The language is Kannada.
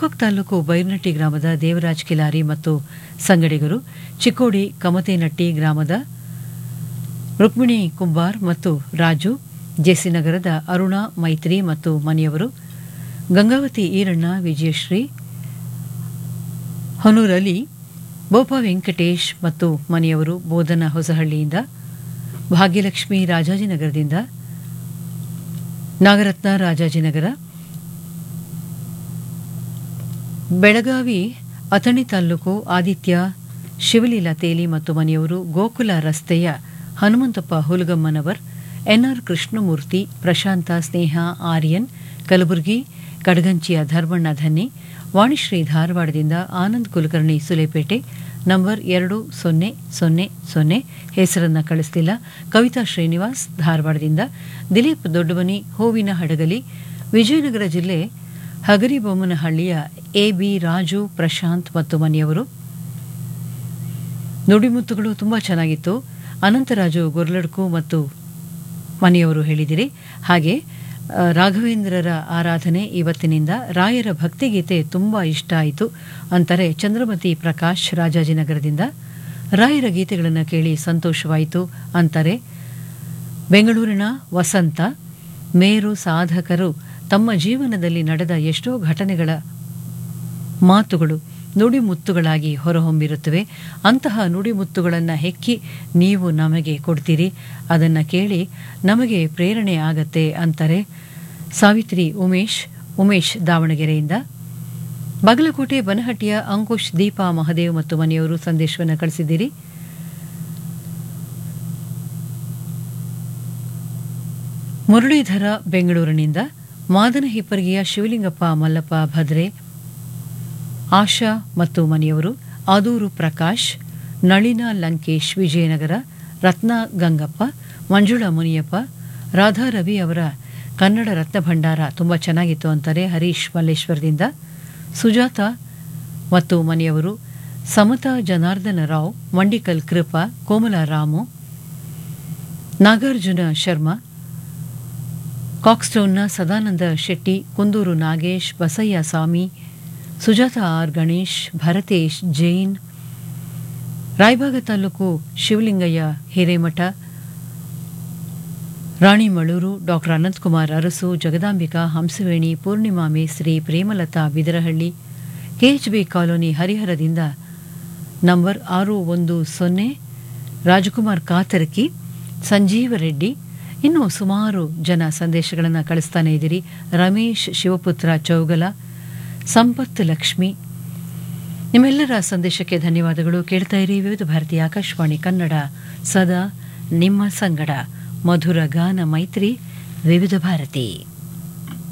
ಗೋಕಾಕ್ ತಾಲೂಕು ಬೈರ್ನಟ್ಟಿ ಗ್ರಾಮದ ದೇವರಾಜ್ ಕಿಲಾರಿ ಮತ್ತು ಸಂಗಡಿಗರು ಚಿಕ್ಕೋಡಿ ಕಮತೇನಟ್ಟಿ ಗ್ರಾಮದ ರುಕ್ಮಿಣಿ ಕುಂಬಾರ್ ಮತ್ತು ರಾಜು ಜೆಸಿ ನಗರದ ಅರುಣಾ ಮೈತ್ರಿ ಮತ್ತು ಮನೆಯವರು ಗಂಗಾವತಿ ಈರಣ್ಣ ವಿಜಯಶ್ರೀ ಹೊನೂರಲ್ಲಿ ಬೋಪ ವೆಂಕಟೇಶ್ ಮತ್ತು ಮನೆಯವರು ಬೋಧನ ಹೊಸಹಳ್ಳಿಯಿಂದ ಭಾಗ್ಯಲಕ್ಷ್ಮಿ ರಾಜಾಜಿನಗರದಿಂದ ನಾಗರತ್ನ ರಾಜಾಜಿನಗರ ಬೆಳಗಾವಿ ಅಥಣಿ ತಾಲೂಕು ಆದಿತ್ಯ ಶಿವಲೀಲಾ ತೇಲಿ ಮತ್ತು ಮನೆಯವರು ಗೋಕುಲ ರಸ್ತೆಯ ಹನುಮಂತಪ್ಪ ಹುಲಗಮ್ಮನವರ್ ಎನ್ಆರ್ ಕೃಷ್ಣಮೂರ್ತಿ ಪ್ರಶಾಂತ ಸ್ನೇಹ ಆರ್ಯನ್ ಕಲಬುರಗಿ ಕಡಗಂಚಿಯ ಧರ್ಮಣ್ಣ ಧನ್ನಿ ವಾಣಿಶ್ರೀ ಧಾರವಾಡದಿಂದ ಆನಂದ್ ಕುಲಕರ್ಣಿ ಸುಲೇಪೇಟೆ ನಂಬರ್ ಎರಡು ಸೊನ್ನೆ ಸೊನ್ನೆ ಸೊನ್ನೆ ಹೆಸರನ್ನ ಕಳಿಸ್ತಿಲ್ಲ ಕವಿತಾ ಶ್ರೀನಿವಾಸ್ ಧಾರವಾಡದಿಂದ ದಿಲೀಪ್ ದೊಡ್ಡಮನಿ ಹೂವಿನ ಹಡಗಲಿ ವಿಜಯನಗರ ಜಿಲ್ಲೆ ಹಗರಿಬೊಮ್ಮನಹಳ್ಳಿಯ ಎ ಬಿ ರಾಜು ಪ್ರಶಾಂತ್ ಮತ್ತು ಮನೆಯವರು ನುಡಿಮುತ್ತುಗಳು ತುಂಬ ಚೆನ್ನಾಗಿತ್ತು ಅನಂತರಾಜು ಗೊರ್ಲಡ್ಕು ಮತ್ತು ಮನೆಯವರು ಹೇಳಿದಿರಿ ಹಾಗೆ ಆ, ರಾಘವೇಂದ್ರರ ಆರಾಧನೆ ಇವತ್ತಿನಿಂದ ರಾಯರ ಭಕ್ತಿಗೀತೆ ತುಂಬ ಇಷ್ಟ ಆಯಿತು ಅಂತಾರೆ ಚಂದ್ರಮತಿ ಪ್ರಕಾಶ್ ರಾಜಾಜಿನಗರದಿಂದ ರಾಯರ ಗೀತೆಗಳನ್ನು ಕೇಳಿ ಸಂತೋಷವಾಯಿತು ಅಂತಾರೆ ಬೆಂಗಳೂರಿನ ವಸಂತ ಮೇರು ಸಾಧಕರು ತಮ್ಮ ಜೀವನದಲ್ಲಿ ನಡೆದ ಎಷ್ಟೋ ಘಟನೆಗಳ ಮಾತುಗಳು ನುಡಿಮುತ್ತುಗಳಾಗಿ ಹೊರಹೊಮ್ಮಿರುತ್ತವೆ ಅಂತಹ ನುಡಿಮುತ್ತುಗಳನ್ನು ಹೆಕ್ಕಿ ನೀವು ನಮಗೆ ಕೊಡ್ತೀರಿ ಅದನ್ನು ಕೇಳಿ ನಮಗೆ ಪ್ರೇರಣೆ ಆಗತ್ತೆ ಅಂತಾರೆ ಸಾವಿತ್ರಿ ಉಮೇಶ್ ಉಮೇಶ್ ದಾವಣಗೆರೆಯಿಂದ ಬಾಗಲಕೋಟೆ ಬನಹಟ್ಟಿಯ ಅಂಕುಶ್ ದೀಪಾ ಮಹದೇವ್ ಮತ್ತು ಮನೆಯವರು ಸಂದೇಶವನ್ನು ಕಳಿಸಿದ್ದೀರಿ ಮುರಳೀಧರ ಬೆಂಗಳೂರಿನಿಂದ ಮಾದನ ಹಿಪ್ಪರಿಗೆಯ ಶಿವಲಿಂಗಪ್ಪ ಮಲ್ಲಪ್ಪ ಭದ್ರೆ ಆಶಾ ಮತ್ತು ಮನೆಯವರು ಆದೂರು ಪ್ರಕಾಶ್ ನಳಿನ ಲಂಕೇಶ್ ವಿಜಯನಗರ ರತ್ನ ಗಂಗಪ್ಪ ಮಂಜುಳಾ ಮುನಿಯಪ್ಪ ರಾಧಾ ರವಿ ಅವರ ಕನ್ನಡ ರತ್ನ ಭಂಡಾರ ತುಂಬ ಚೆನ್ನಾಗಿತ್ತು ಅಂತಾರೆ ಹರೀಶ್ ಮಲ್ಲೇಶ್ವರದಿಂದ ಸುಜಾತ ಮತ್ತು ಮನೆಯವರು ಸಮತಾ ಜನಾರ್ದನ ರಾವ್ ಮಂಡಿಕಲ್ ಕೃಪಾ ಕೋಮಲ ರಾಮು ನಾಗಾರ್ಜುನ ಶರ್ಮಾ ಕಾಕ್ಸ್ಟೌನ್ನ Sadananda Shetty Kunduru Nagesh Basayya Swamy Sujatha R Ganesh Bharatesh Jain Rayabaga taluk Shivalingayya Hiremath Rani Maluru doctor Ananthakumar Arasu Jagadambika Hamsaveni Poornima Mesri Premalatha Bidarahalli KHB colony ಹರಿಹರದಿಂದ ನಂಬರ್ ಆರು ಒಂದು ಸೊನ್ನೆ ರಾಜಕುಮಾರ್ ಕಾತರಕಿ ಸಂಜೀವ ರೆಡ್ಡಿ ಇನ್ನು ಸುಮಾರು ಜನ ಸಂದೇಶಗಳನ್ನು ಕಳಿಸ್ತಾನೆ ಇದ್ದೀರಿ ರಮೇಶ್ ಶಿವಪುತ್ರ ಚೌಗಲ ಸಂಪತ್ ಲಕ್ಷ್ಮಿ ನಿಮ್ಮೆಲ್ಲರ ಸಂದೇಶಕ್ಕೆ ಧನ್ಯವಾದಗಳು ಕೇಳ್ತಾ ಇರಿ ವಿವಿಧ ಭಾರತೀಯ ಆಕಾಶವಾಣಿ ಕನ್ನಡ ಸದಾ ನಿಮ್ಮ ಸಂಗಡ ಮಧುರ ಗಾನ ಮೈತ್ರಿ ವಿವಿಧ ಭಾರತಿ